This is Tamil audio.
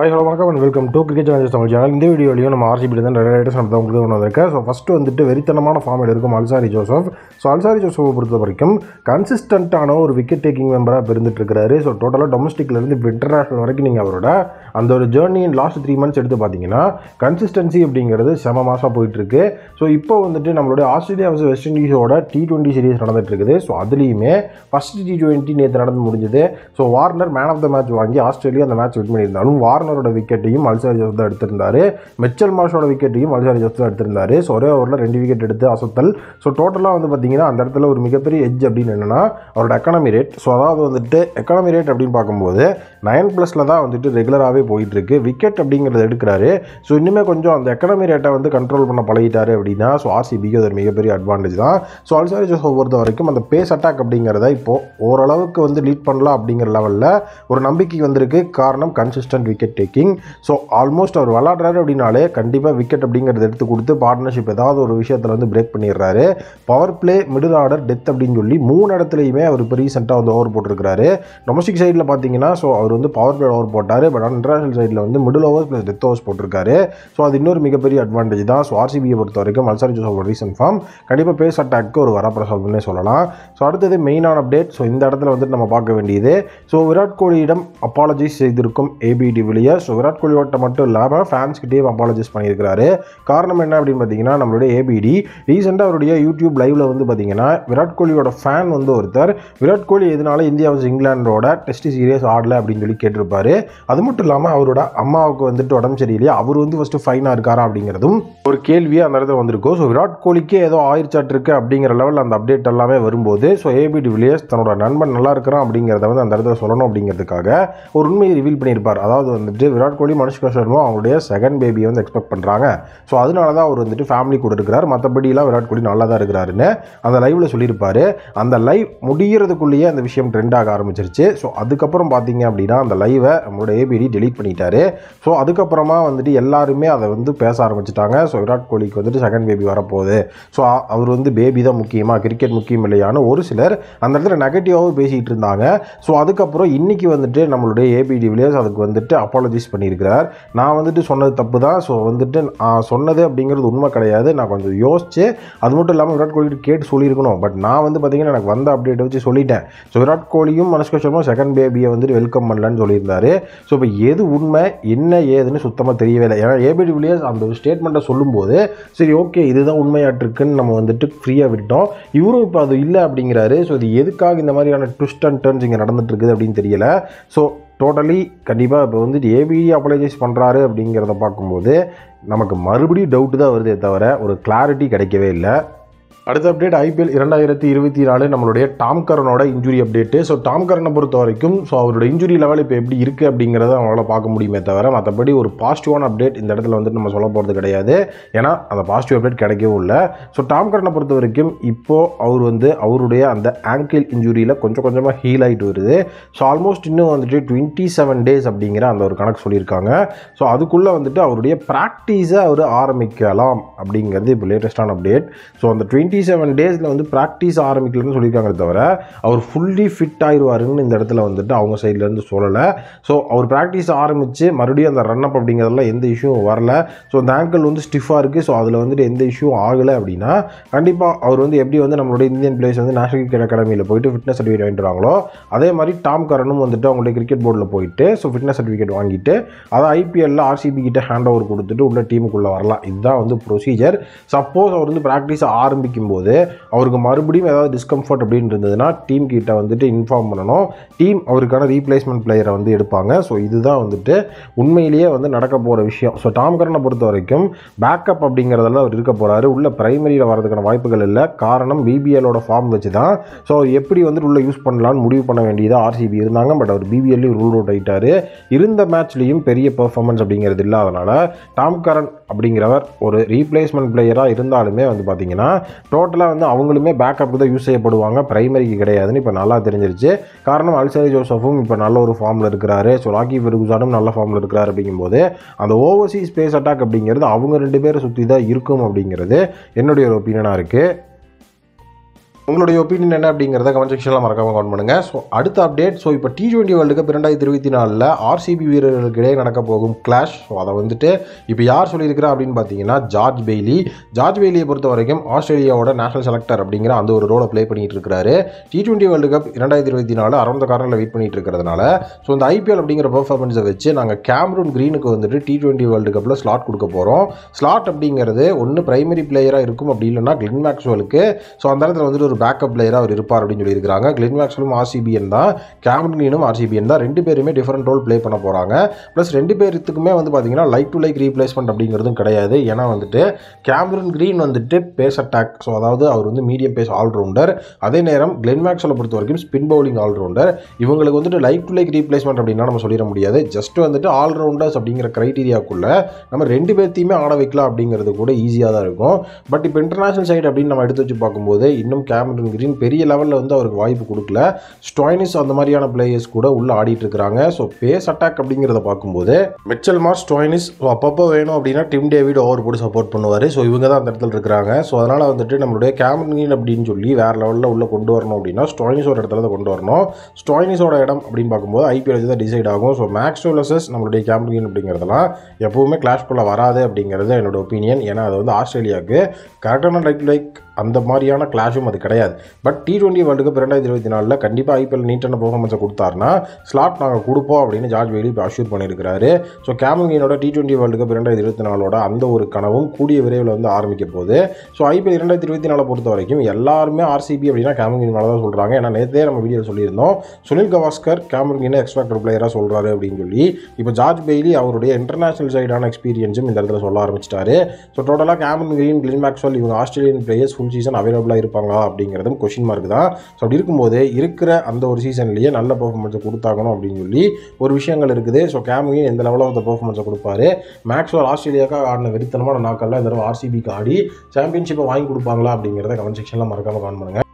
ஹாய் ஹலோ வணக்கம் and welcome to cricket channel Tamil channel இந்த வீடியோலையும் நம்ம ஆர்சிபி தான் நிறைய ரைடர்ஸ் நடத்த உங்களுக்கு கொண்டு வந்திருக்கேன் ஸோ ஃபஸ்ட்டு வந்துட்டு வெறித்தனமான ஃபார்மில் இருக்கும் அல்சாரி ஜோசப் ஸோ அல்சாரி ஜோசஃபை பொறுத்த வரைக்கும் கன்சிஸ்டண்ட்டான ஒரு விக்கெட் டேக்கிங் மெம்பராக இருந்துட்டு இருக்காரு ஸோ டோட்டலாக டொமஸ்டிக்லேருந்து இன்டர்நேஷனல் வரைக்கும் நீங்கள் அவரோட அந்த ஒரு ஜேர்னியின் லாஸ்ட் த்ரீ மந்த்ஸ் எடுத்து பார்த்தீங்கன்னா கன்சிஸ்டன்சி அப்படிங்கிறது செம மாதம் போயிட்டு இருக்கு ஸோ இப்போ வந்துட்டு நம்மளுடைய ஆஸ்திரேலியா vs வெஸ்ட் இண்டீஸோட டி டுவெண்ட்டி சீரிஸ் நடந்துட்டு இருக்குது ஸோ அதுலேயுமே ஃபஸ்ட் டி டுவெண்ட்டி நேற்று நடந்து முடிஞ்சது so Warner man of the match வாங்கி ஆஸ்திரேலியா அந்த மேட்ச் வின் பண்ணியிருந்தாலும் வார்னரோட விக்கெட்டையும் அல்சாரி ஜோஸ் தான் எடுத்திருந்தாரு மெச்சல் மாஷோட விக்கெட்டையும் அல்சாரி ஜோஸ் தான் எடுத்திருந்தாரு ஸோ ஒரே ஓவரில் ரெண்டு விக்கெட் எடுத்து அசத்தல் ஸோ டோட்டலாக வந்து பார்த்தீங்கன்னா அந்த இடத்துல ஒரு மிகப்பெரிய எட்ஜ் அப்படின்னு என்னன்னா அவரோட எக்கானமி ரேட் ஸோ அதாவது வந்துட்டு எக்கானமி ரேட் அப்படின்னு பார்க்கும்போது நைன் ப்ளஸில் தான் வந்துட்டு ரெகுலராகவே போயிட்டு இருக்கு விக்கெட் அப்படிங்கிறத எடுக்கிறாரு ஸோ இன்னுமே கொஞ்சம் அந்த எக்கனாமி ரேட்டை வந்து கண்ட்ரோல் பண்ண பழகிட்டாரு அப்படின்னா ஸோ ஆர்சிபிக்கு அது ஒரு மிகப்பெரிய அட்வான்டேஜ் தான் ஸோ அல்சாரி ஜோசப் பொறுத்த வரைக்கும் அந்த பேஸ் அட்டாக் அப்படிங்கிறத இப்போ ஓரளவுக்கு வந்து லீட் பண்ணலாம் அப்படிங்கிற லெவலில் ஒரு நம்பிக்கை வந்திருக்கு காரணம் consistent wicket taking so almost அவர் விளாட்றாரு அப்படின்னாலே கண்டிப்பாக விக்கெட் அப்படிங்கிறத எடுத்து கொடுத்து பார்ட்னர்ஷிப் ஏதாவது ஒரு விஷயத்தில் வந்து பிரேக் பண்ணிடுறாரு power play middle order death அப்படின்னு சொல்லி மூணு இடத்துலையுமே அவர் இப்போ ரீசெண்டாக வந்து ஓவர் போட்டிருக்காரு டொமஸ்டிக் சைடில் பார்த்தீங்கன்னா ஸோ அவர் வந்து பவர் பிளே ஓவர் போட்டார் பட் இன்டர்நேஷனல் சைடில் வந்து middle overs plus death overs போட்டிருக்காரு ஸோ அது இன்னொரு மிகப்பெரிய அட்வான்டேஜ் தான் ஸோ ஆர்சிபியை பொறுத்த வரைக்கும் அல்சாரி ஜோசப் ரீசன் ஃபார்ம் கண்டிப்பாக பேஸ் அட்டாக்கு ஒரு வரப்பிரசாதம்னே சொல்லலாம் ஸோ அடுத்தது மெயினான அப்டேட் ஸோ இந்த இடத்துல வந்துட்டு நம்ம பார்க்க வேண்டியது ஸோ விராட் கோலியிடம் அப்பாலஜைஸ் செய்திருக்கும் ஏபி டிவிலியர் ஸோ விராட் கோலியோட்ட மட்டும் இல்லாமல் ஃபேன்ஸ்கிட்டேயும் அப்பாலஜைஸ் பண்ணியிருக்காரு காரணம் என்ன அப்படின்னு பார்த்தீங்கன்னா நம்மளுடைய ஏபிடி ரீசெண்டாக அவருடைய யூடியூப் லைவ்ல வந்து பார்த்தீங்கன்னா விராட் கோலியோட ஃபேன் வந்து ஒருத்தர் விராட் கோலி எதனால இந்தியா vs இங்கிலாண்டோட டெஸ்ட் சீரியஸ் ஆடல அப்படின்னு சொல்லி கேட்டிருப்பாரு அது மட்டும் இல்லாமல் அவரோட அம்மாவுக்கு வந்துட்டு உடம்பு சரியில்லையா அவர் வந்து ஃபஸ்ட்டு ஃபைனாக இருக்காரா அப்படிங்கிறதும் ஒரு கேள்வியே அந்த இடத்துல வந்திருக்கும் ஸோ விராட் கோலிக்கே ஏதோ ஆயிரச்சாட் இருக்கு அப்படிங்கிற லெவலில் அந்த அப்டேட் எல்லாமே வரும்போது ஸோ ஏபி டிவிலியர்ஸ் தன்னோட நண்பன் நல்லா இருக்கிறான் அப்படிங்கிறத வந்து அந்த இடத்துல சொல்லணும் அப்படிங்கிறதுக்காக ஒரு உண்மையை ரிவீல் பண்ணியிருப்பார் அதாவது வந்துட்டு விராட் கோலி மனுஷ்கா சர்மா அவங்களுடைய செகண்ட் பேபியை வந்து எக்ஸ்பெக்ட் பண்ணுறாங்க ஸோ அதனால தான் அவர் வந்துட்டு ஃபேமிலி கூட இருக்கிறார் மற்றபடிலாம் விராட் கோலி நல்லா தான் இருக்கிறாருன்னு அந்த லைவில் சொல்லியிருப்பாரு அந்த லைவ் முடிகிறதுக்குள்ளேயே அந்த விஷயம் ட்ரெண்ட் ஆக ஆரம்பிச்சிருச்சு ஸோ அதுக்கப்புறம் பார்த்தீங்க அப்படின்னா அந்த லைவை நம்மளோட ஏபிடி டெலீட் பண்ணிட்டாரு ஸோ அதுக்கப்புறமா வந்துட்டு எல்லாருமே அதை வந்து பேச ஆரம்பிச்சிட்டாங்க ஸோ விராட் கோலிக்கு வந்துட்டு செகண்ட் பேபி வரப்போகுது ஸோ அவர் வந்து பேபி தான் முக்கியமாக கிரிக்கெட் முக்கியம் இல்லையான்னு ஒரு சிலர் அந்த இடத்துல நெகட்டிவாகவும் பேசிகிட்டு இருந்தாங்க ஸோ அதுக்கப்புறம் இன்னைக்கு வந்துட்டு நம்மளுடைய ஏபிடி வில்லியர்ஸ் அதுக்கு வந்துட்டு அப்பாலஜைஸ் பண்ணியிருக்கிறார் நான் வந்துட்டு சொன்னது தப்பு தான் ஸோ வந்துட்டு நான் சொன்னது அப்படிங்கிறது உண்மை கிடையாது நான் கொஞ்சம் யோசிச்சு அது மட்டும் இல்லாமல் விராட் கோலி கேட்டு சொல்லியிருக்கணும் பட் நான் வந்து பார்த்தீங்கன்னா எனக்கு வந்த அப்டேட் வச்சு சொல்லிட்டேன் ஸோ விராட் கோலியும் மனுஷ்கா சர்மா செகண்ட் பேபியை வந்துட்டு வெல்கம் பண்ணலன்னு சொல்லியிருந்தாரு ஸோ இப்போ எது உண்மை என்ன ஏதுன்னு சுத்தமாக தெரியவே இல்லை ஏன்னா ஏபிடி வில்லியர்ஸ் அந்த ஒரு ஸ்டேட்மெண்ட்டை சொல்லும்போது சரி ஓகே இதுதான் உண்மையாட்டிருக்குன்னு நம்ம வந்துட்டு ஃப்ரீயாக விட்டோம் இவரும் இப்போ அது இல்லை அப்படிங்கிறாரு ஸோ இது எதுக்காக இந்த மாதிரியான ட்விஸ்ட் அண்ட் டர்ன்ஸ் இங்கே நடந்துட்டு இருக்குது அப்படின்னு தெரியல ஸோ டோட்டலி கண்டிப்பாக இப்போ வந்துட்டு ஏபிடி அப்ளைஜைஸ் பண்ணுறாரு அப்படிங்கிறத பார்க்கும்போது நமக்கு மறுபடியும் டவுட்டு தான் வருதே தவிர ஒரு கிளாரிட்டி கிடைக்கவே இல்லை அடுத்த அப்டேட் ஐபிஎல் இரண்டாயிரத்தி இருபத்தி நாலு நம்மளுடைய டாம் கரனோட இன்ஜுரி அப்டேட்டு ஸோ டாம் கரனை பொறுத்த வரைக்கும் ஸோ அவரோட இன்ஜுரி லெவல் இப்போ எப்படி இருக்குது அப்படிங்கிறத அவங்களால பார்க்க முடியுமே தவிர மற்றபடி ஒரு பாசிட்டிவான அப்டேட் இந்த இடத்துல வந்துட்டு நம்ம சொல்ல போகிறது கிடையாது ஏன்னா அந்த பாசிட்டிவ் அப்டேட் கிடைக்கவும் இல்லை ஸோ டாம் கரனை பொறுத்த வரைக்கும் இப்போது அவர் வந்து அவருடைய அந்த ஆங்கிள் இன்ஜுரியில் கொஞ்சம் கொஞ்சமாக ஹீல் ஆகிட்டு வருது ஸோ ஆல்மோஸ்ட் இன்னும் வந்துட்டு டுவெண்ட்டி செவன் டேஸ் அப்படிங்கிற அந்த ஒரு கணக்கு சொல்லியிருக்காங்க ஸோ அதுக்குள்ளே வந்துட்டு அவருடைய ப்ராக்டிஸை அவர் ஆரம்பிக்கலாம் அப்படிங்கிறது இப்போ லேட்டஸ்டான அப்டேட் ஸோ அந்த டுவெண்ட்டி செவன் டேஸில் வந்து ப்ராக்டிஸ் ஆரம்பிக்கலன்னு சொல்லியிருக்காங்க தவிர அவர் ஃபுல்லி ஃபிட் ஆயிடுவாருன்னு இந்த இடத்துல வந்துட்டு அவங்க சைட்லேருந்து சொல்லலை ஸோ அவர் ப்ராக்டிஸ் ஆரம்பித்து மறுபடியும் அந்த ரன் அப் அப்படிங்கிறதுலாம் எந்த இஷ்யூவும் வரல ஸோ அந்த ஆங்கிள் வந்து ஸ்டிஃபாக இருக்குது ஸோ அதில் வந்துட்டு எந்த இஷ்யூவும் ஆகலை அப்படின்னா கண்டிப்பாக அவர் வந்து எப்படி வந்து நம்மளுடைய இந்தியன் பிளேயர்ஸ் வந்து நேஷனல் கிரிக்கெட் அகாடமியில் போயிட்டு ஃபிட்னஸ் சர்டிஃபிகேட் வாங்கிட்டுறாங்களோ அதே மாதிரி டாம் கரனும் வந்துட்டு அவங்களுடைய கிரிக்கெட் போர்டில் போயிட்டு ஸோ ஃபிட்னஸ் சர்டிஃபிகேட் வாங்கிட்டு அதை ஐபிஎல்ல ஆர்சிபி கிட்ட ஹேண்ட் ஓவர் கொடுத்துட்டு உள்ள டீமுக்குள்ளே வரலாம் இதுதான் வந்து ப்ரொசீஜர் சப்போஸ் அவர் வந்து ப்ராக்டிஸ் ஆரம்பிக்கும் போது அவருக்கு மறுபடியும் ஏதாவது டிஸ்கம்ஃபர்ட் அப்படின்னு இருந்ததுன்னா டீம் கிட்ட வந்துட்டு இன்ஃபார்ம் பண்ணணும் டீம் அவருக்கான ரீப்ளேஸ்மெண்ட் பிளேயரை வந்து எடுப்பாங்க ஸோ இதுதான் வந்துட்டு உண்மையிலேயே வந்து நடக்க போகிற விஷயம் ஸோ டாம் கரனை பொறுத்த வரைக்கும் பேக்கப் அப்படிங்கிறதெல்லாம் அவர் இருக்க போகிறாரு உள்ள பிரைமரியில் வரதுக்கான வாய்ப்புகள் இல்லை காரணம் பிபிஎலோட ஃபார்ம் வச்சு தான் ஸோ அவர் எப்படி வந்துட்டு உள்ள யூஸ் பண்ணலாம்னு முடிவு பண்ண வேண்டியதாக ஆர்சிபி இருந்தாங்க பட் அவர் பிபிஎல்லையும் ரூல் அவுட் ஆகிட்டாரு இருந்த மேட்ச்லேயும் பெரிய பெர்ஃபார்மன்ஸ் அப்படிங்கிறது இல்லாதனால டாம் கரன் அப்படிங்கிறவர் ஒரு ரீப்ளேஸ்மெண்ட் பிளேயராக இருந்தாலுமே வந்து பார்த்தீங்கன்னா டோட்டலாக வந்து அவங்களுமே பேக்கப்புக்கு தான் யூஸ் செய்யப்படுவாங்க பிரைமரிக்கு கிடையாதுன்னு இப்போ நல்லா தெரிஞ்சிருச்சு காரணம் அல்சரி ஜோசஃபும் இப்போ நல்ல ஒரு ஃபார்மில் இருக்கிறாரு ஸோ ராக்கி ஃபெர்குசானும் நல்ல ஃபார்மில் இருக்கிறாரு அப்படிங்கும்போது அந்த ஓவர்சீஸ் ஸ்பேஸ் அட்டாக் அப்படிங்கிறது அவங்க ரெண்டு பேரை சுற்றி தான் இருக்கும் அப்படிங்கிறது என்னுடைய ஒரு ஒப்பீனியனாக இருக்குது உங்களுடைய ஒப்பீனியன் என்ன அப்படிங்கிறத கமெண்ட் செக்ஷனில் மறக்காம கமெண்ட் பண்ணுங்கள் ஸோ அடுத்த அப்டேட் ஸோ இப்போ டி டுவெண்ட்டி வேர்ல்டு கப் இரண்டாயிரத்தி இருபத்தி நாலில் ஆர்சிபி வீரர்களுக்கு இடையே நடக்க போகும் கிளாஷ் ஸோ அதை வந்துட்டு இப்போ யார் சொல்லியிருக்கிறா அப்படின்னு பார்த்தீங்கன்னா ஜார்ஜ் பெய்லி ஜார்ஜ் பெய்லியை பொறுத்த வரைக்கும் ஆஸ்திரேலியாவோட நேஷனல் செலக்டர் அப்படிங்கிற அந்த ஒரு ரோலை ப்ளே பண்ணிட்டு இருக்காரு டி டுவெண்ட்டி வேர்ல்டு கப் இரண்டாயிரத்தி இருபத்தி நாலு அரௌண்ட் காரணத்தில் வெயிட் பண்ணிட்டு இருக்கிறதுனால ஸோ இந்த ஐபிஎல் அப்படிங்கிற பெர்ஃபார்மன்ஸை வச்சு நாங்கள் கேமரூன் க்ரீனுக்கு வந்துட்டு டி டுவெண்ட்டி வேர்ல்டு கப்பில் ஸ்லாட் கொடுக்க போகிறோம் ஸ்லாட் அப்படிங்கிறது ஒன்று பிரைமரி பிளேயராக இருக்கும் அப்படி இல்லைன்னா கிளின் மேக்ஸ்வெலுக்கு ஸோ அந்த இடத்துல வந்துட்டு ஒரு பேக்கப் பிளேயராக அவர் இருப்பார் அப்படின்னு சொல்லியிருக்காங்க கிளின் மேக்ஸ்வெலும் ஆர்சிபிஎன் தான் கேமரூன் க்ரீனும் ஆர்சிபிஎன் தான் ரெண்டு பேருமே டிஃப்ரெண்ட் ரோல் ப்ளே பண்ண போகிறாங்க ப்ளஸ் ரெண்டு பேர்த்துக்குமே வந்து பார்த்தீங்கன்னா லைக் டு லைக் ரீப்ளேஸ்மெண்ட் அப்படிங்கிறதும் கிடையாது ஏன்னா வந்துட்டு கேமரூன் க்ரீன் வந்துட்டு பேஸ் அட்டாக் ஸோ அதாவது அவர் வந்து மீடியம் பேஸ் ஆல்ரவுண்டர் அதே நேரம் கிளென் மேக்ஸலை பொறுத்த வரைக்கும் ஸ்பின் பவுலிங் ஆல்ரவுண்டர் இவங்களுக்கு வந்துட்டு லைக் டு லைக் ரீப்ளேஸ்மெண்ட் அப்படின்னா நம்ம சொல்லிட முடியாது ஜஸ்ட் வந்துட்டு ஆல்ரவுண்டர்ஸ் அப்படிங்கிற க்ரைட்டீரியாக்குள்ள நம்ம ரெண்டு பேர்த்தையுமே ஆட வைக்கலாம் அப்படிங்கிறது கூட ஈஸியாக தான் இருக்கும் பட் இப்போ இன்டர்நேஷனல் சைடு அப்படின்னு நம்ம எடுத்து வச்சு பார்க்கும்போது இன்னும் கேமரன் கிரீன் பெரிய லெவலில் வந்து அவருக்கு வாய்ப்பு கொடுக்கல ஸ்டாய்னிஸ் அந்த மாதிரியான பிளேயர்ஸ் கூட உள்ள ஆடிட்டு இருக்காங்க ஸோ பேஸ் அட்டாக் அப்படிங்கிறத பார்க்கும்போது மிச்சல் மார்ஸ் ஸ்டாய்னிஸ் ஸோ அப்பப்போ வேணும் அப்படின்னா டிம் டேவிட் ஓவர் போட்டு சப்போர்ட் பண்ணுவார் ஸோ இவங்க தான் அந்த இடத்துல இருக்கிறாங்க ஸோ அதனால் வந்துட்டு நம்மளுடைய கேமரன் கிரீன் அப்படின்னு சொல்லி வேறு லெவலில் உள்ள கொண்டு வரணும் அப்படின்னா ஸ்டாய்னிஸ் ஒரு இடத்துல தான் கொண்டு வரணும் ஸ்டாய்னிஸோட இடம் அப்படின்னு பார்க்கும்போது ஐபிஎல் தான் டிசைட் ஆகும் ஸோ மேக்ஸ் வர்சஸ் நம்மளுடைய கேமரன் கிரீன் அப்படிங்கிறதெல்லாம் எப்பவுமே கிளாஷ்குள்ளே வராது அப்படிங்கிறது என்னோட ஒப்பீனியன் ஏன்னா அது வந்து ஆஸ்திரேலியாவுக்கு கரெக்டான லைக் லைக் அந்த மாதிரியான கிளாஷும் அது கிடையாது but T twenty world cup ரெண்டாயிரத்தி இருபத்தி நாலில் கண்டிப்பாக ஐபிஎல் நீட்டான பெர்ஃபார்மன்ஸை கொடுத்தாருன்னா ஸ்லாட் நாங்கள் கொடுப்போம் அப்படின்னு ஜார்ஜ் வேலி இப்போ அஷ்யூர் பண்ணியிருக்கிறாரு ஸோ கேமரீனோட டி டுவெண்ட்டி வேர்ல்டு கப் ரெண்டாயிரத்தி இருபத்தி நாலோட அந்த ஒரு கனவும் கூடிய விரைவில் வந்து ஆரம்பிக்க போகுது ஸோ ஐபிஎல் இரண்டாயிரத்தி இருபத்தி நாலை பொறுத்த வரைக்கும் எல்லாருமே ஆர்சிபி அப்படின்னா கேமரீன் மேலே தான் சொல்கிறாங்க ஏன்னா நேற்றே நம்ம வீடியோவில் சொல்லியிருந்தோம் சுனில் கவாஸ்கர் கேமரீனை எக்ஸ்பெக்டர் பிளேயராக சொல்கிறாரு அப்படின்னு சொல்லி இப்போ ஜார்ஜ் பெய்லி அவருடைய இன்டர்நேஷனல் சைடான எக்ஸ்பீரியன்ஸும் இந்த இடத்துல சொல்ல ஆரம்பிச்சிட்டாரு ஸோ டோட்டலாக கேமரன் கிரீன் கிளின் மேக்ஸ்வெல் இவங்க ஆஸ்திரேலியன் பிளேயர்ஸ் ஃபுல் சீசன் அவைலபிளாக இருப்பாங்களா அப்படிங்கிறதும் கொஷின் மார்க் தான் ஸோ அப்படி இருக்கும்போது இருக்கிற அந்த ஒரு சீசன்லேயே நல்ல பெர்ஃபார்மன்ஸை கொடுத்தாகணும் அப்படின்னு சொல்லி ஒரு விஷயங்கள் இருக்குது ஸோ கேமரின் எந்த லெவலில் அந்த பெர்ஃபார்மன்ஸை கொடுப்பாரு மேக்ஸ்வெல் ஆஸ்திரேலியாவுக்கு ஆடின வெறித்தனமான நாட்களில் இந்த தடவை ஆர்சிபிக்கு ஆடி சாம்பியன்ஷிப்பை வாங்கி கொடுப்பாங்களா அப்படிங்கிறத கமெண்ட் செக்ஷனில் மறக்காம கான் பண்ணுங்க